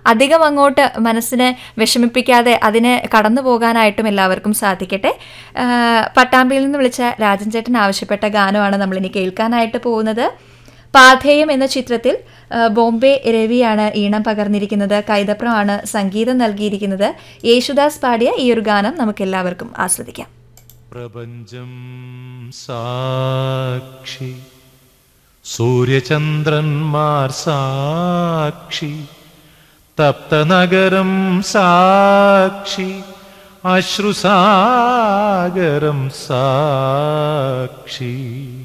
അധികം അങ്ങോട്ട് മനസ്സിനെ വിഷമിപ്പിക്കാതെ അതിനെ കടന്നു പോകാനായിട്ടും എല്ലാവർക്കും സാധിക്കട്ടെ ആ, പട്ടാമ്പിയിൽ നിന്ന് വിളിച്ച രാജൻ ചേട്ടൻ ആവശ്യപ്പെട്ട ഗാനമാണ് നമ്മളിനി കേൾക്കാനായിട്ട് പോകുന്നത് പാഥേയം എന്ന ചിത്രത്തിൽ ആ, ബോംബെ രവിയാണ് ഈണം പകർന്നിരിക്കുന്നത് കൈതപ്രമാണ് സംഗീതം നൽകിയിരിക്കുന്നത് യേശുദാസ് പാടിയ ഈ ഒരു ഗാനം നമുക്ക് എല്ലാവർക്കും ആസ്വദിക്കാം പ്രപഞ്ചം സാക്ഷി സൂര്യചന്ദ്രന്മാർ സാക്ഷി തപ്തനഗരം സാക്ഷി അശ്രുസാഗരം സാക്ഷി